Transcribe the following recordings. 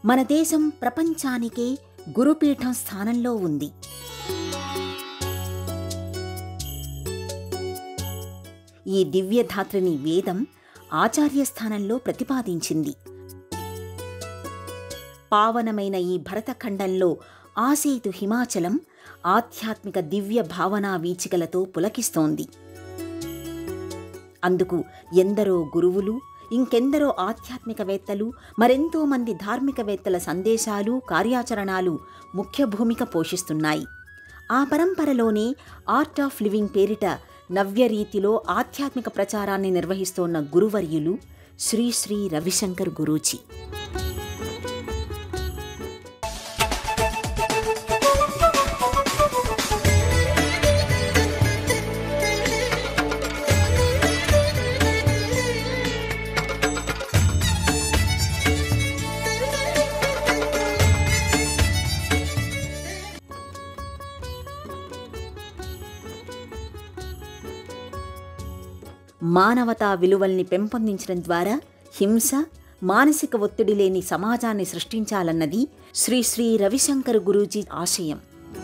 మన దేశం ప్రపంచానికే గురుపీఠం స్థానంలో ఉంది ఈ దివ్యధాత్రిని వేదం ఆచార్య స్థానంలో ప్రతిపాదించింది పావనమైన ఈ భరతఖండంలో ఆసేతు హిమాచలం ఆధ్యాత్మిక దివ్య భావనా వీచికలతో పులకిస్తోంది అందుకు ఎందరో గురువులు ఇంకెందరో ఆధ్యాత్మికవేత్తలు మరెంతో మంది ధార్మికవేత్తల సందేశాలు కార్యాచరణాలు ముఖ్య భూమిక పోషిస్తున్నాయి ఆ పరంపరలోనే ఆర్ట్ ఆఫ్ లివింగ్ పేరిట నవ్య రీతిలో ఆధ్యాత్మిక ప్రచారాన్ని నిర్వహిస్తోన్న గురువర్యులు శ్రీ శ్రీ రవిశంకర్ గురూజీ మానవతా విలువల్ని పెంపొందించడం ద్వారా హింస మానసిక ఒత్తిడి లేని సమాజాన్ని సృష్టించాలన్నది శ్రీ శ్రీ రవిశంకర్ గురూజీ ఆశయం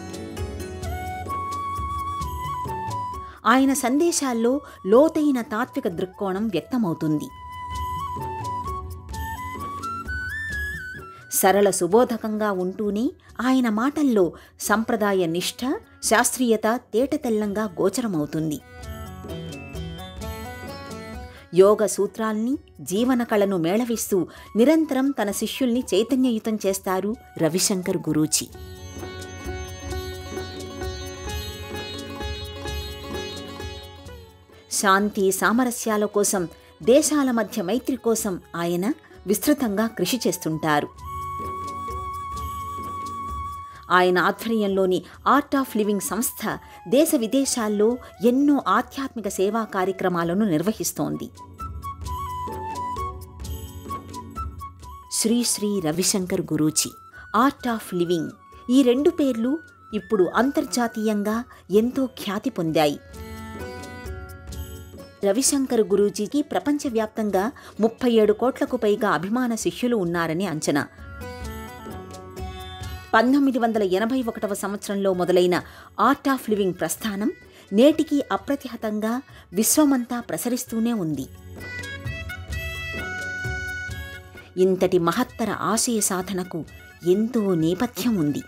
ఆయన సందేశాల్లో లోతైన తాత్విక దృక్కోణం వ్యక్తమవుతుంది సరళ సుబోధకంగా ఉంటూనే ఆయన మాటల్లో సంప్రదాయ నిష్ఠ శాస్త్రీయత తేటతెల్లంగా గోచరమవుతుంది యోగ సూత్రాల్ని జీవన కళను మేళవిస్తూ నిరంతరం తన శిష్యుల్ని చైతన్యయుతం చేస్తారు రవిశంకర్ గురూజీ శాంతి సామరస్యాల కోసం దేశాల మధ్య మైత్రి కోసం ఆయన విస్తృతంగా కృషి చేస్తుంటారు ఆయన ఆధ్వర్యంలోని ఆర్ట్ ఆఫ్ లివింగ్ సంస్థ దేశ విదేశాల్లో ఎన్నో ఆధ్యాత్మిక సేవా కార్యక్రమాలను నిర్వహిస్తోంది Shri Shri Ravishankar Guruji art of living ఈ రెండు పేర్లు ఇప్పుడు అంతర్జాతీయంగా ఎంతో ఖ్యాతి పొందాయి రవిశంకర్ గురూజీకి ప్రపంచవ్యాప్తంగా ముప్పై ఏడు కోట్లకు పైగా అభిమాన శిష్యులు ఉన్నారని అంచనా పంతొమ్మిది వందల ఎనభై ఒకటవ సంవత్సరంలో మొదలైన ఆర్ట్ ఆఫ్ లివింగ్ ప్రస్థానం నేటికి అప్రతిహతంగా విశ్వమంతా ప్రసరిస్తూనే ఉంది ఇంతటి మహత్తర ఆశయ సాధనకు ఎంతో నేపథ్యం ఉంది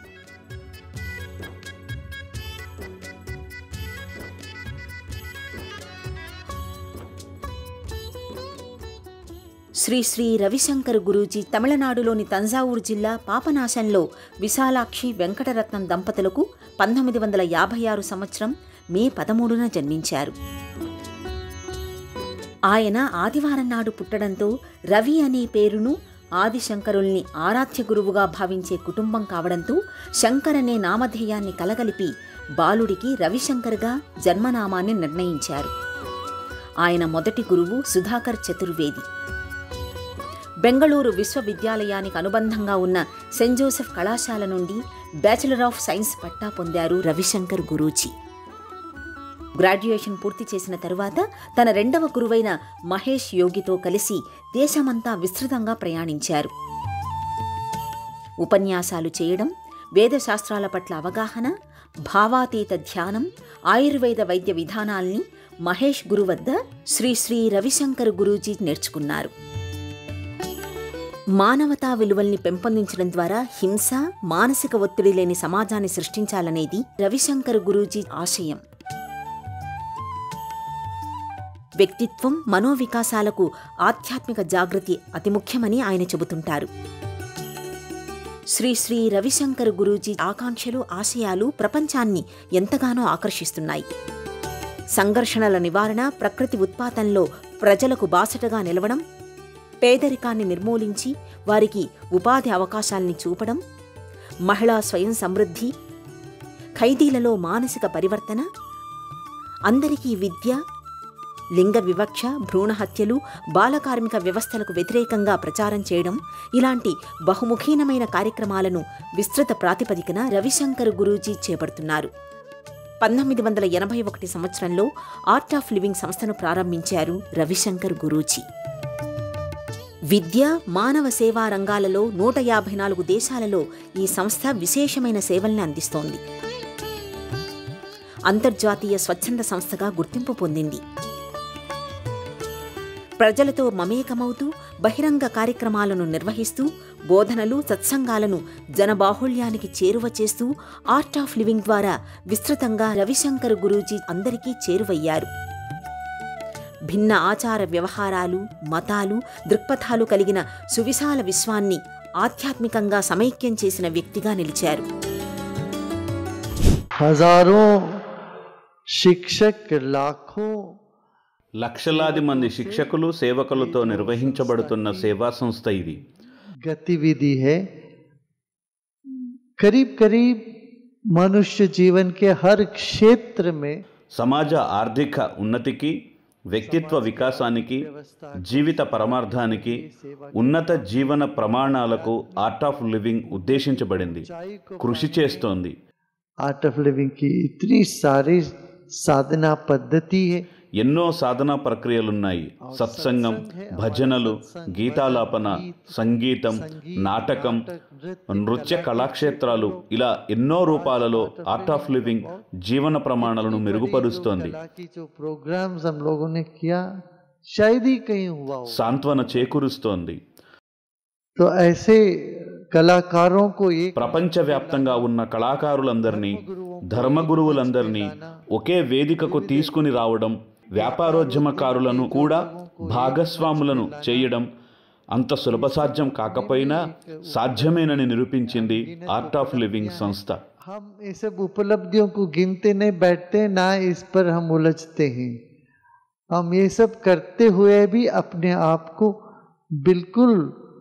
శ్రీ శ్రీ రవిశంకర్ గురూజీ తమిళనాడులోని తంజావూరు జిల్లా పాపనాశంలో విశాలాక్షి వెంకటరత్నం దంపతులకు పంతొమ్మిది వందల యాభై ఆరు సంవత్సరం మే పదమూడున జన్మించారు ఆయన ఆదివారం నాడు పుట్టడంతో రవి అనే పేరును ఆదిశంకరుల్ని ఆరాధ్య గురువుగా భావించే కుటుంబం కావడంతో శంకర్ అనే నామధేయాన్ని కలగలిపి బాలుడికి రవిశంకర్గా జన్మనామాన్ని నిర్ణయించారు ఆయన మొదటి గురువు సుధాకర్ చతుర్వేది బెంగళూరు విశ్వవిద్యాలయానికి అనుబంధంగా ఉన్న సెయింట్ జోసెఫ్ కళాశాల నుండి బ్యాచిలర్ ఆఫ్ సైన్స్ పట్టా పొందారు రవిశంకర్ గురూజీ గ్రాడ్యుయేషన్ పూర్తి చేసిన తరువాత తన రెండవ గురువైన మహేష్ యోగితో కలిసి దేశమంతా విస్తృతంగా ప్రయాణించారు ఉపన్యాసాలు చేయడం వేదశాస్త్రాల పట్ల అవగాహన భావాతీత ధ్యానం ఆయుర్వేద వైద్య విధానాల్ని మహేష్ గురు వద్ద శ్రీ శ్రీ రవిశంకర్ గురూజీ నేర్చుకున్నారు మానవతా విలువల్ని పెంపొందించడం ద్వారా హింస మానసిక ఒత్తిడి లేని సమాజాన్ని సృష్టించాలనేది రవిశంకర్ గురూజీ ఆశయం వ్యక్తిత్వం మనోవికాసాలకు ఆధ్యాత్మిక జాగృతి అతి ముఖ్యమని ఆయన చెబుతుంటారు శ్రీ శ్రీ రవిశంకర్ గురూజీ ఆకాంక్షలు ఆశయాలు ప్రపంచాన్ని ఎంతగానో ఆకర్షిస్తున్నాయి సంఘర్షణల నివారణ ప్రకృతి ఉత్పాతంలో ప్రజలకు బాసటగా నిలవడం పేదరికాన్ని నిర్మూలించి వారికి ఉపాధి అవకాశాల్ని చూపడం మహిళా స్వయం సమృద్ధి ఖైదీలలో మానసిక పరివర్తన అందరికీ విద్య లింగ వివక్ష భ్రూణహత్యలు బాలకార్మిక వ్యవస్థలకు వ్యతిరేకంగా ప్రచారం చేయడం ఇలాంటి బహుముఖీనమైన కార్యక్రమాలను విస్తృత ప్రాతిపదికన రవిశంకర్ గురూజీ చేపడుతున్నారు పంతొమ్మిది వందల ఎనభై ఒకటి సంవత్సరంలో ఆర్ట్ ఆఫ్ లివింగ్ సంస్థను ప్రారంభించారు రవిశంకర్ గురూజీ విద్య మానవ సేవా రంగాలలో నూట యాభై నాలుగు దేశాలలో ఈ సంస్థ విశేషమైన సేవల్ని అందిస్తోంది అంతర్జాతీయ స్వచ్ఛంద సంస్థగా గుర్తింపు పొందింది ప్రజలతో మమేకమవుతూ బహిరంగ కార్యక్రమాలను నిర్వహిస్తూ బోధనలు సత్సంగాలను జనబాహుళ్యానికి చేరువ చేస్తూ ఆర్ట్ ఆఫ్ లివింగ్ ద్వారా విస్తృతంగా రవిశంకర్ గురూజీ అందరికీ చేరువయ్యారు భిన్న ఆచార వ్యవహారాలు మతాలు దృక్పథాలు కలిగిన సువిశాల విశ్వాన్ని ఆధ్యాత్మికంగా సమైక్యం చేసిన వ్యక్తిగా నిలిచారు हजारों शिक्षक लाखों లక్షలాది మంది శిక్షకులు సేవకులతో నిర్వహించబడుతున్న సేవా సంస్థ ఇది गतिविधि है करीब करीब मनुष्य जीवन के हर क्षेत्र में సమాజ ఆర్థిక ఉన్నతికి వ్యక్తిత్వ వికాసానికి జీవిత పరమార్థానికి ఉన్నత జీవన ప్రమాణాలకు ఆర్ట్ ఆఫ్ లివింగ్ ఉద్దేశించబడింది కృషి చేస్తోంది आर्ट ऑफ लिविंग की इतनी सारी साधना पद्धति है ఎన్నో సాధనా ప్రక్రియలున్నాయి సత్సంగం భజనలు గీతాలాపన సంగీతం నాటకం నృత్య కళాక్షేత్రాలు ఇలా ఎన్నో రూపాలలో ఆర్ట్ ఆఫ్ లివింగ్ జీవన ప్రమాణాలను మెరుగుపరుస్తోంది कला की जो प्रोग्राम्स हम लोगों ने किया शायद ही कहीं हुआ हो సాంత్వన చేకూరుస్తోంది तो ऐसे कलाकारों को एक ప్రపంచవ్యాప్తంగా ఉన్న కళాకారులందరినీ ధర్మగురువులందరినీ ఒకే వేదికకు తీసుకుని రావడం వ్యాపారోద్యమకారులను కూడా భాగస్వాములను చేయడం అంత సులభసాధ్యం కాకపోయినా సాధ్యమేనని నిరూపించింది ఆర్ట్ ఆఫ్ లివింగ్ సంస్థ हम ये सब उपलब्धियों को गिनते नहीं बैठते ना इस पर हम उलझते हैं हम ये सब करते हुए भी अपने आप को बिल्कुल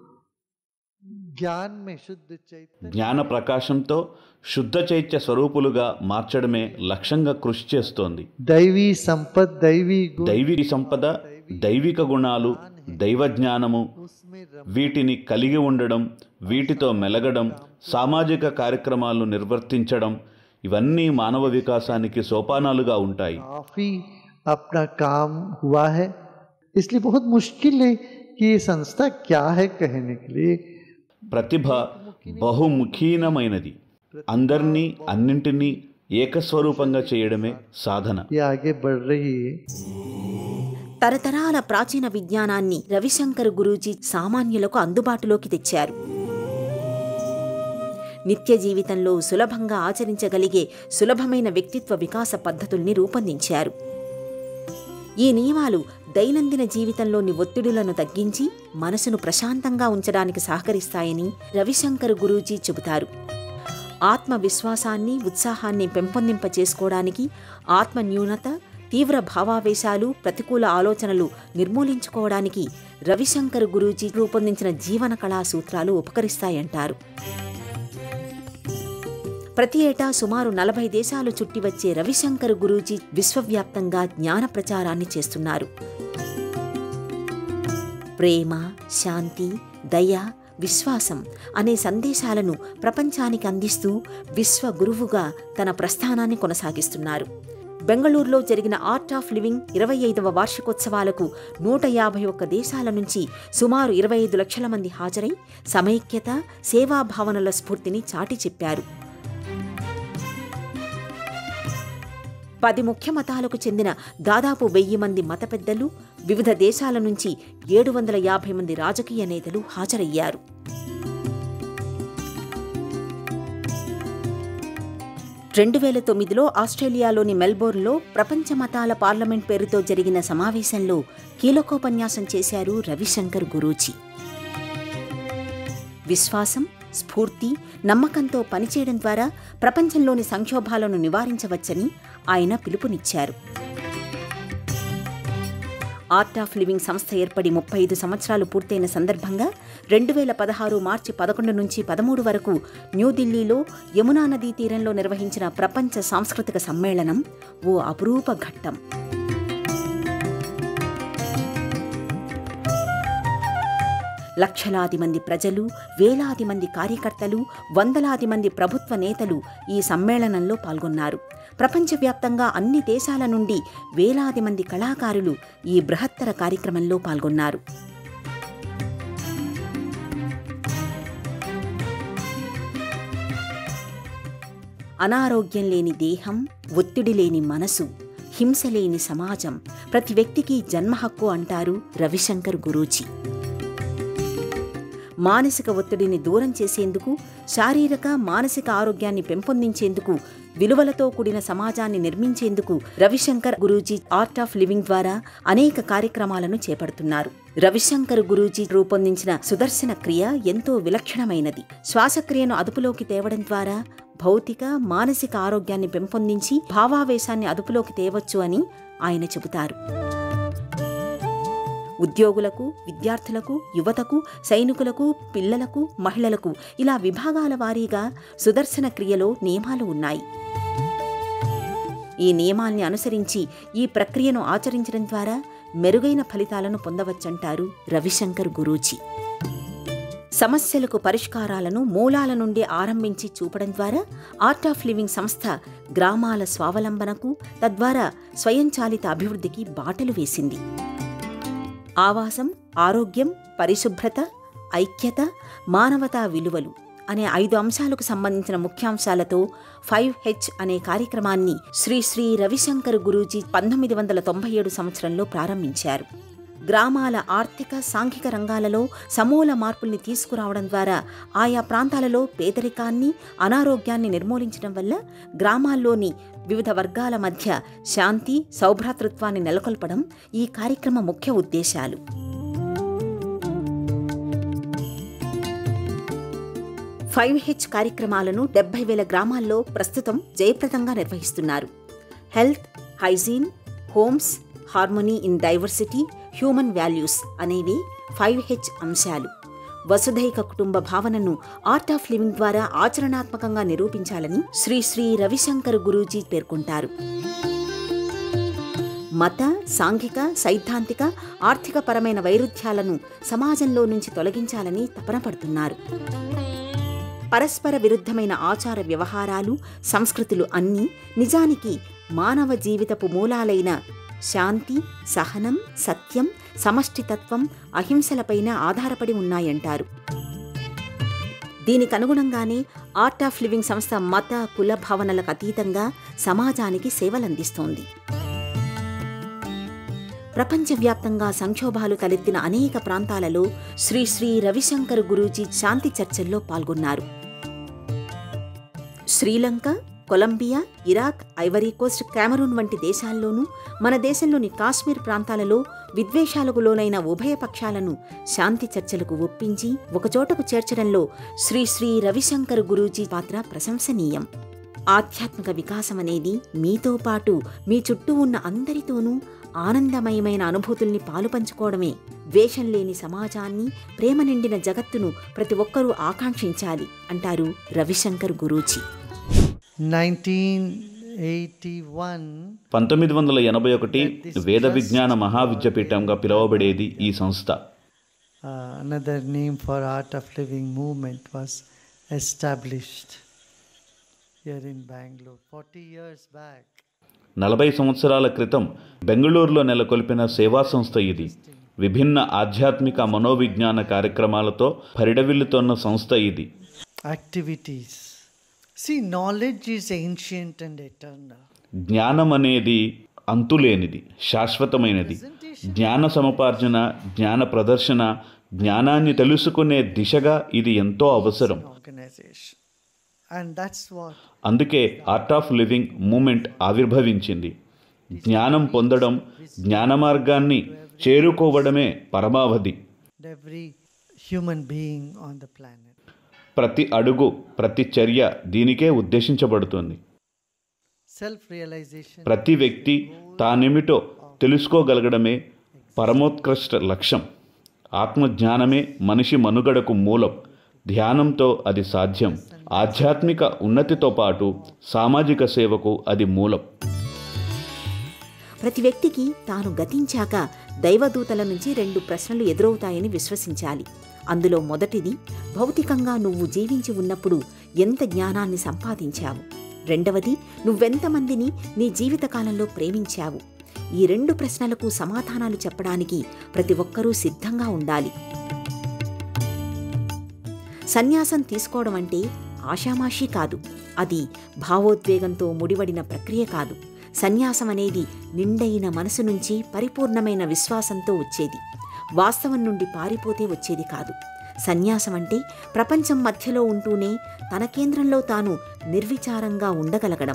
ज्ञान में शुद्ध चैतन्य జ్ఞాన ప్రకాశంతో శుద్ధ చైత్య స్వరూపులుగా మార్చడమే లక్ష్యంగా కృషి చేస్తోంది दैवी संपद दैवी गुण దైవిక సంపద దైవిక గుణాలు దైవ జ్ఞానము उसमें रम- వీటిని కలిగి ఉండడం వీటితో మెలగడం సామాజిక కార్యక్రమాలను నిర్వర్తించడం ఇవన్నీ మానవ వికాసానికి సోపానాలుగా ఉంటాయి काफी अपना काम हुआ है इसलिए बहुत मुश्किल है कि ये संस्था क्या है कहने के लिए ప్రతిభ బహుముఖీనమైనది అందరినీ అన్నింటినీ ఏకస్వరూపంగా చేయడమే సాధన ये आगे बढ़ रही है తరతరాల ప్రాచీన విజ్ఞానాన్ని రవిశంకర్ గురూజీ సామాన్యులకు అందుబాటులోకి తెచ్చారు నిత్య జీవితంలో సులభంగా ఆచరించగలిగే సులభమైన వ్యక్తిత్వ వికాస పద్ధతుల్ని రూపొందించారు ఈ నియమాలు దైనందిన జీవితంలోని ఒత్తిడులను తగ్గించి మనసును ప్రశాంతంగా ఉంచడానికి సహకరిస్తాయని రవిశంకర్ గురూజీ చెబుతారు ఆత్మవిశ్వాసాన్ని ఉత్సాహాన్ని పెంపొందింప చేసుకోవడానికి ఆత్మ న్యూనత తీవ్ర భావావేశాలు ప్రతికూల ఆలోచనలు నిర్మూలించుకోవడానికి రవిశంకర్ గురూజీ రూపొందించిన జీవన కళా సూత్రాలు ఉపకరిస్తాయంటారు ప్రతి ఏటా సుమారు నలభై దేశాలు చుట్టి వచ్చే రవిశంకర్ గురూజీ విశ్వవ్యాప్తంగా జ్ఞాన ప్రచారాన్ని చేస్తున్నారు ప్రేమ శాంతి దయ విశ్వాసం అనే సందేశాలను ప్రపంచానికి అందిస్తూ విశ్వ గురువుగా తన ప్రస్థానాన్ని కొనసాగిస్తున్నారు బెంగళూరులో జరిగిన ఆర్ట్ ఆఫ్ లివింగ్ ఇరవై ఐదవ వార్షికోత్సవాలకు నూట యాభై ఒక్క దేశాల నుంచి సుమారు ఇరవై ఐదు లక్షల మంది హాజరై సమైక్యత సేవాభావనల స్ఫూర్తిని చాటి చెప్పారు పది ముఖ్య మతాలకు చెందిన దాదాపు వెయ్యి మంది మత పెద్దలు వివిధ దేశాల నుంచి ఏడు వందల యాభై మంది రాజకీయ నేతలు హాజరయ్యారు రెండు వేల తొమ్మిదిలో ఆస్ట్రేలియాలోని మెల్బోర్న్లో ప్రపంచ మతాల పార్లమెంట్ పేరుతో జరిగిన సమావేశంలో కీలకోపన్యాసం చేశారు రవిశంకర్ గురూజీ విశ్వాసం స్ఫూర్తి నమ్మకంతో పనిచేయడం ద్వారా ప్రపంచంలోని సంక్షోభాలను నివారించవచ్చని ఆయన పిలుపునిచ్చారు ఆర్ట్ ఆఫ్ లివింగ్ సంస్థ ఏర్పడి ముప్పై ఐదు సంవత్సరాలు పూర్తయిన సందర్భంగా రెండు వేల పదహారు మార్చి పదకొండు నుంచి పదమూడు వరకు న్యూఢిల్లీలో యమునా నదీ తీరంలో నిర్వహించిన ప్రపంచ సాంస్కృతిక సమ్మేళనం ఓ అపురూప ఘట్టం లక్షలాది మంది ప్రజలు వేలాది మంది కార్యకర్తలు వందలాది మంది ప్రభుత్వ నేతలు ఈ సమ్మేళనంలో పాల్గొన్నారు ప్రపంచవ్యాప్తంగా అన్ని దేశాల నుండి వేలాది మంది కళాకారులు ఈ బృహత్తర కార్యక్రమంలో పాల్గొన్నారు అనారోగ్యం లేని దేహం ఒత్తిడి లేని మనసు హింస లేని సమాజం ప్రతి వ్యక్తికి జన్మ హక్కు అంటారు రవిశంకర్ గురూజీ మానసిక ఒత్తిడిని దూరం చేసేందుకు శారీరక మానసిక ఆరోగ్యాన్ని పెంపొందించేందుకు విలువలతో కూడిన సమాజాన్ని నిర్మించేందుకు Ravishankar Guruji art of living ద్వారా అనేక కార్యక్రమాలను చేపడుతున్నారు రవిశంకర్ గురూజీ రూపొందించిన సుదర్శన క్రియ ఎంతో విలక్షణమైనది శ్వాసక్రియను అదుపులోకి తేవడం ద్వారా భౌతిక మానసిక ఆరోగ్యాన్ని పెంపొందించి భావావేశాన్ని అదుపులోకి తేవచ్చు అని ఆయన చెబుతారు ఉద్యోగులకు విద్యార్థులకు యువతకు సైనికులకు పిల్లలకు మహిళలకు ఇలా విభాగాల వారీగా సుదర్శన క్రియలో నియమాలు ఉన్నాయి ఈ నియమాల్ని అనుసరించి ఈ ప్రక్రియను ఆచరించడం ద్వారా మెరుగైన ఫలితాలను పొందవచ్చంటారు రవిశంకర్ గురూజీ సమస్యలకు పరిష్కారాలను మూలాల నుండి ఆరంభించి చూపడం ద్వారా ఆర్ట్ ఆఫ్ లివింగ్ సంస్థ గ్రామాల స్వావలంబనకు తద్వారా స్వయంచాలిత అభివృద్ధికి బాటలు వేసింది ఆవాసం ఆరోగ్యం పరిశుభ్రత ఐక్యత మానవతా విలువలు అనే ఐదు అంశాలకు సంబంధించిన ముఖ్యాంశాలతో ఫైవ్ హెచ్ అనే కార్యక్రమాన్ని శ్రీ శ్రీ రవిశంకర్ గురూజీ పంతొమ్మిది వందల తొంభై ఏడు సంవత్సరంలో ప్రారంభించారు గ్రామాల ఆర్థిక సాంఘిక రంగాలలో సమూల మార్పుల్ని తీసుకురావడం ద్వారా ఆయా ప్రాంతాలలో పేదరికాన్ని అనారోగ్యాన్ని నిర్మూలించడం వల్ల గ్రామాల్లోని వివిధ వర్గాల మధ్య శాంతి సౌభ్రాతృత్వాన్ని నెలకొల్పడం ఈ కార్యక్రమ ముఖ్య ఉద్దేశాలు ఫైవ్ హెచ్ కార్యక్రమాలను డెబ్బై వేల గ్రామాల్లో ప్రస్తుతం జయప్రదంగా నిర్వహిస్తున్నారు health hygiene homes harmony in diversity human values అనేవి ఫైవ్ హెచ్ అంశాలు వసుధైక కుటుంబ భావనను ఆర్ట్ ఆఫ్ లివింగ్ ద్వారా ఆచరణాత్మకంగా నిరూపించాలని శ్రీ శ్రీ రవిశంకర్ గురూజీ పేర్కొంటారు మత సాంఘిక సైద్ధాంతిక ఆర్థిక పరమైన వైరుధ్యాలను సమాజంలో నుంచి తొలగించాలని తపన పడుతున్నారు పరస్పర విరుద్ధమైన ఆచార వ్యవహారాలు సంస్కృతులు అన్నీ నిజానికి మానవ జీవితపు మూలాలైన శాంతి సహనం సత్యం సమష్టితత్వం అహింసలపైన ఆధారపడి ఉన్నాయంటారు దీనికి అనుగుణంగానే ఆర్ట్ ఆఫ్ లివింగ్ సంస్థ మత కుల భావనలకు అతీతంగా సమాజానికి సేవలందిస్తోంది ప్రపంచవ్యాప్తంగా సంక్షోభాలు తలెత్తిన అనేక ప్రాంతాలలో శ్రీ శ్రీ రవిశంకర్ గురూజీ శాంతి చర్చల్లో పాల్గొన్నారు Sri Lanka Colombia Iraq Ivory Coast Cameroon వంటి దేశాల్లోనూ మన దేశంలోని కాశ్మీర్ ప్రాంతాలలో విద్వేషాలకు లోనైన ఉభయ పక్షాలను శాంతి చర్చలకు ఒప్పించి ఒకచోటకు చేర్చడంలో శ్రీ శ్రీ రవిశంకర్ గురూజీ పాత్ర ప్రశంసనీయం ఆధ్యాత్మిక వికాసం అనేది మీతో పాటు మీ చుట్టూ ఉన్న అందరితోనూ ఆనందమయమైన అనుభూతుల్ని పాలుపంచుకోవడమే ద్వేషం లేని సమాజాన్ని ప్రేమ నిండిన జగత్తును ప్రతి ఒక్కరూ ఆకాంక్షించాలి అంటారు రవిశంకర్ గురూజీ 1981 పంతొమ్మిది వందల ఎనభై ఒకటి వేద విజ్ఞాన మహావిద్యాపీఠంగా పిలువబడేది ఈ సంస్థ uh, another name for art of living movement was established here in Bangalore 40 years back. నలభై సంవత్సరాల క్రితం బెంగళూరులో నెలకొల్పిన సేవా సంస్థ ఇది విభిన్న ఆధ్యాత్మిక మనోవిజ్ఞాన కార్యక్రమాలతో పరిడవిల్లుతోన్న సంస్థ ఇది Activities. See, knowledge is ancient and eternal. జ్ఞానం అనేది అంతులేనిది శాశ్వతమైనది జ్ఞాన సముపార్జన జ్ఞాన ప్రదర్శన జ్ఞానాన్ని తెలుసుకునే దిశగా ఇది ఎంతో అవసరం Organization. And that's what అందుకే ఆర్ట్ ఆఫ్ లివింగ్ మూమెంట్ ఆవిర్భవించింది జ్ఞానం పొందడం జ్ఞాన మార్గాన్ని చేరుకోవడమే పరమావధి every human being on the planet. ప్రతి అడుగు ప్రతి చర్య దీనికే ఉద్దేశించబడుతుంది Self realization ప్రతి వ్యక్తి తానేమిటో తెలుసుకోగలగడమే పరమోత్కృష్ట లక్ష్యం ఆత్మజ్ఞానమే మనిషి మనుగడకు మూలం ధ్యానంతో అది సాధ్యం ఆధ్యాత్మిక ఉన్నతితో పాటు సామాజిక సేవకు అది మూలం ప్రతి వ్యక్తికి తాను గతించాక దైవదూతల నుంచి రెండు ప్రశ్నలు ఎదురవుతాయని విశ్వసించాలి అందులో మొదటిది భౌతికంగా నువ్వు జీవించి ఉన్నప్పుడు ఎంత జ్ఞానాన్ని సంపాదించావు రెండవది నువ్వెంతమందిని నీ జీవితకాలంలో ప్రేమించావు ఈ రెండు ప్రశ్నలకు సమాధానాలు చెప్పడానికి ప్రతి ఒక్కరూ సిద్ధంగా ఉండాలి సన్యాసం తీసుకోవడం అంటే ఆషామాషీ కాదు అది భావోద్వేగంతో ముడివడిన ప్రక్రియ కాదు సన్యాసం అనేది నిండైన మనసు నుంచి పరిపూర్ణమైన విశ్వాసంతో వచ్చేది వాస్తవం నుండి పారిపోతే వచ్చేది కాదు సన్యాసం అంటే ప్రపంచం మధ్యలో ఉంటూనే తన కేంద్రంలో తాను నిర్విచారంగా ఉండగలగడం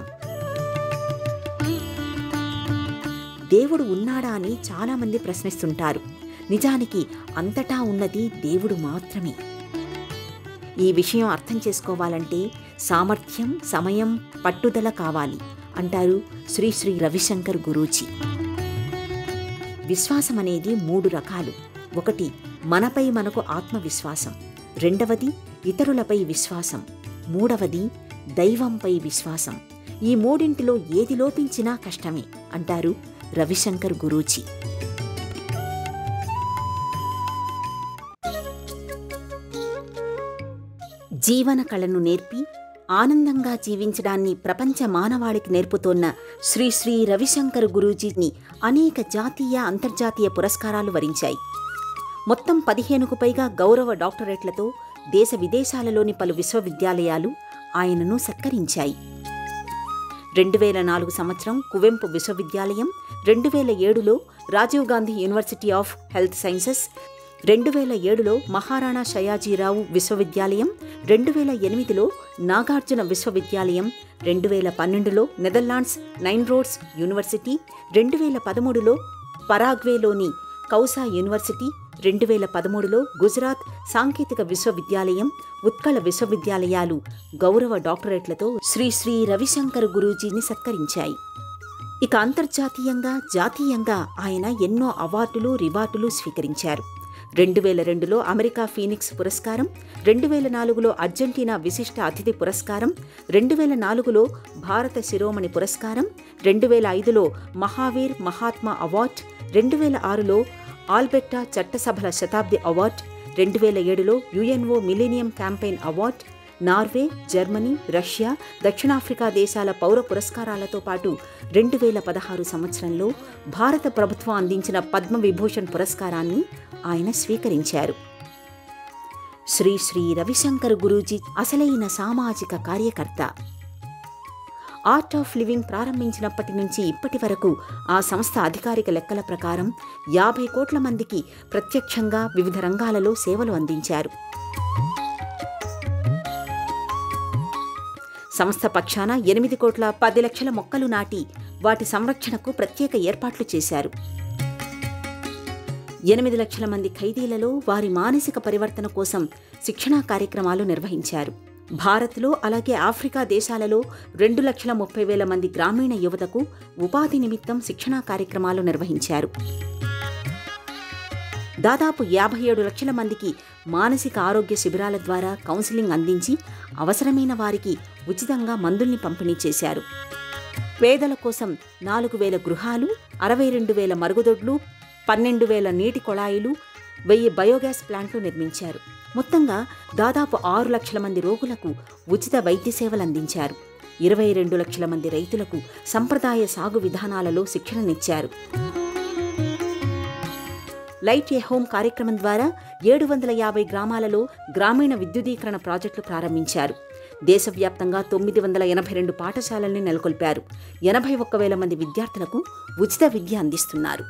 దేవుడు ఉన్నాడా అని చాలామంది ప్రశ్నిస్తుంటారు నిజానికి అంతటా ఉన్నది దేవుడు మాత్రమే ఈ విషయం అర్థం చేసుకోవాలంటే సామర్థ్యం సమయం పట్టుదల కావాలి అంటారు శ్రీ శ్రీ రవిశంకర్ గురూజీ విశ్వాసం అనేది మూడు రకాలు ఒకటి మనపై మనకు ఆత్మవిశ్వాసం రెండవది ఇతరులపై విశ్వాసం మూడవది దైవంపై విశ్వాసం ఈ మూడింటిలో ఏది లోపించినా కష్టమే అంటారు రవిశంకర్ గురూజీ జీవన కళను నేర్పి ఆనందంగా జీవించడాన్ని ప్రపంచ మానవాళికి నేర్పుతోన్న శ్రీ శ్రీ రవిశంకర్ గురూజీని అనేక జాతీయ అంతర్జాతీయ పురస్కారాలు వరించాయి మొత్తం పదిహేనుకు పైగా గౌరవ డాక్టరేట్లతో దేశ విదేశాలలోని పలు విశ్వవిద్యాలయాలు ఆయనను సత్కరించాయి రెండు వేల నాలుగు సంవత్సరం కువెంపు విశ్వవిద్యాలయం రెండు వేల ఏడులో Rajiv Gandhi university of health sciences రెండు వేల ఏడులో మహారాణా షయాజీరావు విశ్వవిద్యాలయం రెండు వేల ఎనిమిదిలో నాగార్జున విశ్వవిద్యాలయం రెండు వేల పన్నెండులో నెదర్లాండ్స్ నైన్ రోడ్స్ యూనివర్సిటీ రెండు వేల పదమూడులో పరాగ్వేలోని కౌసా యూనివర్సిటీ రెండు వేల పదమూడులో గుజరాత్ సాంకేతిక విశ్వవిద్యాలయం ఉత్కళ విశ్వవిద్యాలయాలు గౌరవ డాక్టరేట్లతో శ్రీ శ్రీ రవిశంకర్ గురూజీని సత్కరించాయి ఇక అంతర్జాతీయంగా జాతీయంగా ఆయన ఎన్నో అవార్డులు రివార్డులు స్వీకరించారు రెండు వేల రెండులో అమెరికా ఫీనిక్స్ పురస్కారం రెండు వేల నాలుగులో అర్జెంటీనా విశిష్ట అతిథి పురస్కారం రెండు వేల నాలుగులో భారత శిరోమణి పురస్కారం రెండు వేల ఐదులో మహావీర్ మహాత్మా అవార్డ్ రెండు వేల ఆరులో ఆల్బెట్టా చట్టసభల శతాబ్ది అవార్డ్ రెండు వేల ఏడులో UNO millennium campaign award Norway Germany Russia దక్షిణాఫ్రికా దేశాల పౌర పురస్కారాలతో పాటు రెండు వేల పదహారు సంవత్సరంలో భారత ప్రభుత్వం అందించిన పద్మవిభూషణ్ పురస్కారాన్ని ఆయన స్వీకరించారు శ్రీ శ్రీ రవిశంకర్ గురూజీ అసలైన సామాజిక కార్యకర్త ఆర్ట్ ఆఫ్ లివింగ్ ప్రారంభించినప్పటి నుంచి ఇప్పటి వరకు ఆ సంస్థ అధికారిక లెక్కల ప్రకారం యాభై కోట్ల మందికి ప్రత్యక్షంగా వివిధ రంగాలలో సేవలు అందించారు సంస్థ పక్షాన ఎనిమిది కోట్ల పది లక్షల మొక్కలు నాటి వాటి సంరక్షణకు ప్రత్యేక ఏర్పాట్లు చేశారు ఎనిమిది లక్షల మంది ఖైదీలలో వారి మానసిక పరివర్తన కోసం శిక్షణా కార్యక్రమాలు నిర్వహించారు భారత్లో అలాగే ఆఫ్రికా దేశాలలో రెండు లక్షల ముప్పై వేల మంది గ్రామీణ యువతకు ఉపాధి నిమిత్తం శిక్షణా కార్యక్రమాలు నిర్వహించారు దాదాపు యాభై ఏడు లక్షల మందికి మానసిక ఆరోగ్య శిబిరాల ద్వారా కౌన్సిలింగ్ అందించి అవసరమైన వారికి ఉచితంగా మందుల్ని పంపిణీ చేశారు పేదల కోసం నాలుగు వేల గృహాలు అరవై రెండు వేల మరుగుదొడ్లు పన్నెండు వేల నీటి కొళాయిలు వెయ్యి బయోగ్యాస్ ప్లాంట్లు నిర్మించారు మొత్తంగా దాదాపు ఆరు లక్షల మంది రోగులకు ఉచిత వైద్య సేవలు అందించారు ఇరవై రెండు లక్షల మంది రైతులకు సంప్రదాయ సాగు విధానాలలో శిక్షణనిచ్చారు లైట్ ఏ హోమ్ కార్యక్రమం ద్వారా ఏడు వందల యాభై గ్రామాలలో గ్రామీణ విద్యుదీకరణ ప్రాజెక్టులు ప్రారంభించారు దేశవ్యాప్తంగా తొమ్మిది వందల ఎనభై రెండు పాఠశాలల్ని నెలకొల్పారు ఎనభై ఒక్క వేల మంది విద్యార్థులకు ఉచిత విద్య అందిస్తున్నారు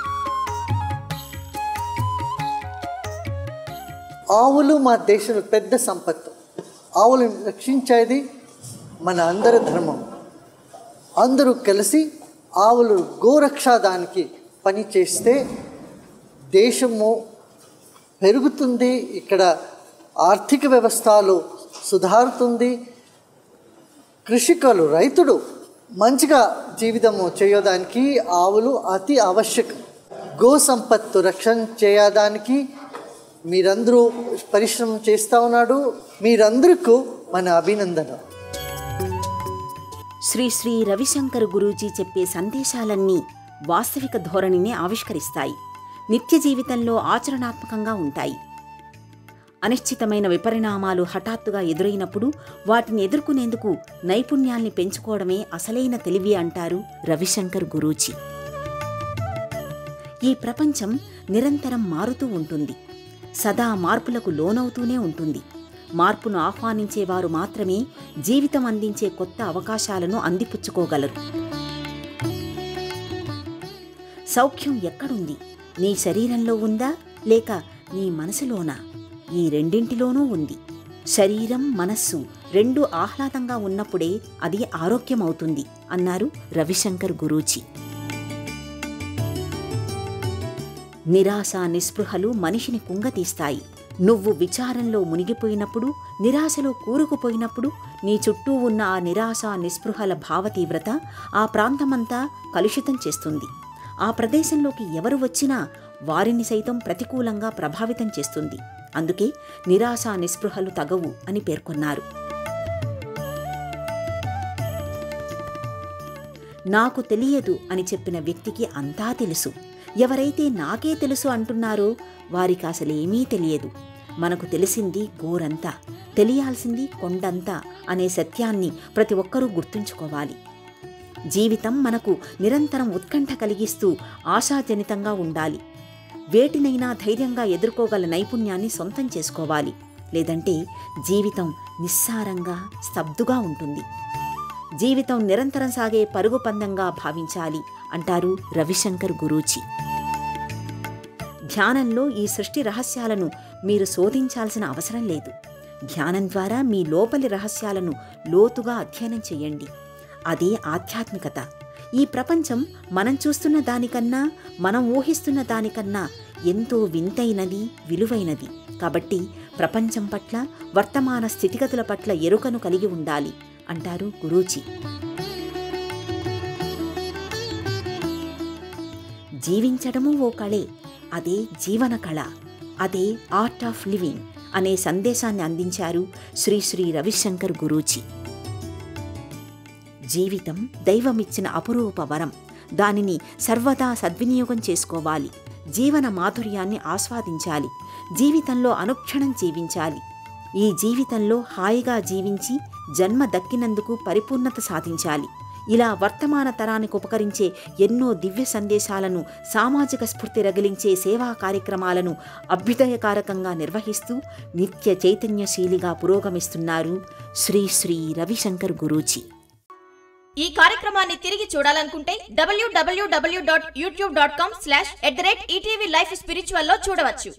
ఆవులు మా దేశంలో పెద్ద సంపత్తు ఆవులను రక్షించేది మన అందరి ధర్మం అందరూ కలిసి ఆవులు గోరక్షాదానికి పని చేస్తే దేశము పెరుగుతుంది ఇక్కడ ఆర్థిక వ్యవస్థలో సుధారుతుంది కృషికలు రైతుడు మంచిగా జీవితము చేయడానికి ఆవులు అతి ఆవశ్యకం గో సంపత్తు రక్షణ చేయడానికి మీరందరూ పరిశ్రమ చేస్తూ ఉన్నాడు మీరందరికీ మన అభినందన శ్రీ శ్రీ రవిశంకర్ గురూజీ చెప్పే సందేశాలన్నీ వాస్తవిక ధోరణిని ఆవిష్కరిస్తాయి నిత్య జీవితంలో ఆచరణాత్మకంగా ఉంటాయి అనిశ్చితమైన విపరిణామాలు హఠాత్తుగా ఎదురైనప్పుడు వాటిని ఎదుర్కొనేందుకు నైపుణ్యాల్ని పెంచుకోవడమే అసలైన తెలివి అంటారు రవిశంకర్ గురూజీ ఈ ప్రపంచం నిరంతరం మారుతూ ఉంటుంది సదా మార్పులకు లోనవుతూనే ఉంటుంది మార్పును ఆహ్వానించేవారు మాత్రమే జీవితం అందించే కొత్త అవకాశాలను అందిపుచ్చుకోగలరు సౌఖ్యం ఎక్కడుంది నీ శరీరంలో ఉందా లేక నీ మనసులోనా ఈ రెండింటిలోనూ ఉంది శరీరం మనస్సు రెండు ఆహ్లాదంగా ఉన్నప్పుడే అది ఆరోగ్యమవుతుంది అన్నారు రవిశంకర్ గురూజీ నిరాశ నిస్పృహలు మనిషిని కుంగతీస్తాయి నువ్వు విచారంలో మునిగిపోయినప్పుడు నిరాశలో కూరుకుపోయినప్పుడు నీ చుట్టూ ఉన్న ఆ నిరాశ నిస్పృహల భావతీవ్రత ఆ ప్రాంతమంతా కలుషితం చేస్తుంది ఆ ప్రదేశంలోకి ఎవరు వచ్చినా వారిని సైతం ప్రతికూలంగా ప్రభావితం చేస్తుంది అందుకే నిరాశ నిస్పృహలు తగవు అని పేర్కొన్నారు నాకు తెలియదు అని చెప్పిన వ్యక్తికి అంతా తెలుసు ఎవరైతే నాకే తెలుసు అంటున్నారో వారికి అసలేమీ తెలియదు మనకు తెలిసింది గోరంతా తెలియాల్సింది కొండంతా అనే సత్యాన్ని ప్రతి ఒక్కరూ గుర్తుంచుకోవాలి జీవితం మనకు నిరంతరం ఉత్కంఠ కలిగిస్తూ ఆశాజనితంగా ఉండాలి వేటినైనా ధైర్యంగా ఎదుర్కోగల నైపుణ్యాన్ని సొంతం చేసుకోవాలి లేదంటే జీవితం నిస్సారంగా స్తబ్దుగా ఉంటుంది జీవితం నిరంతరం సాగే పరుగు పందంగా భావించాలి అంటారు రవిశంకర్ గురూజీ ధ్యానంలో ఈ సృష్టి రహస్యాలను మీరు శోధించాల్సిన అవసరం లేదు ధ్యానం ద్వారా మీ లోపలి రహస్యాలను లోతుగా అధ్యయనం చేయండి అదే ఆధ్యాత్మికత ఈ ప్రపంచం మనం చూస్తున్న దానికన్నా మనం ఊహిస్తున్న దానికన్నా ఎంతో వింతైనది విలువైనది కాబట్టి ప్రపంచం పట్ల వర్తమాన స్థితిగతుల పట్ల ఎరుకను కలిగి ఉండాలి అంటారు గురూజీ జీవించడము ఓ కళే అదే జీవన కళ అదే ఆర్ట్ ఆఫ్ లివింగ్ అనే సందేశాన్ని అందించారు శ్రీ శ్రీ రవిశంకర్ గురూజీ జీవితం దైవమిచ్చిన అపురూప వరం దానిని సర్వదా సద్వినియోగం చేసుకోవాలి జీవన మాధుర్యాన్ని ఆస్వాదించాలి జీవితంలో అనుక్షణం జీవించాలి ఈ జీవితంలో హాయిగా జీవించి జన్మ దక్కినందుకు పరిపూర్ణత సాధించాలి ఇలా వర్తమాన తరానికి ఉపకరించే ఎన్నో దివ్య సందేశాలను సామాజిక స్ఫూర్తి రగిలించే సేవా కార్యక్రమాలను అభ్యుదయకారకంగా నిర్వహిస్తూ నిత్య చైతన్యశీలిగా పురోగమిస్తున్నారు శ్రీ శ్రీ రవిశంకర్ గురూజీ ఈ కార్యక్రమాన్ని తిరిగి చూడాలనుకుంటే డబ్ల్యూడబ్ల్యూడబ్ల్యూ dot YouTube dot com slash at the rate ETV life spiritual లో చూడవచ్చు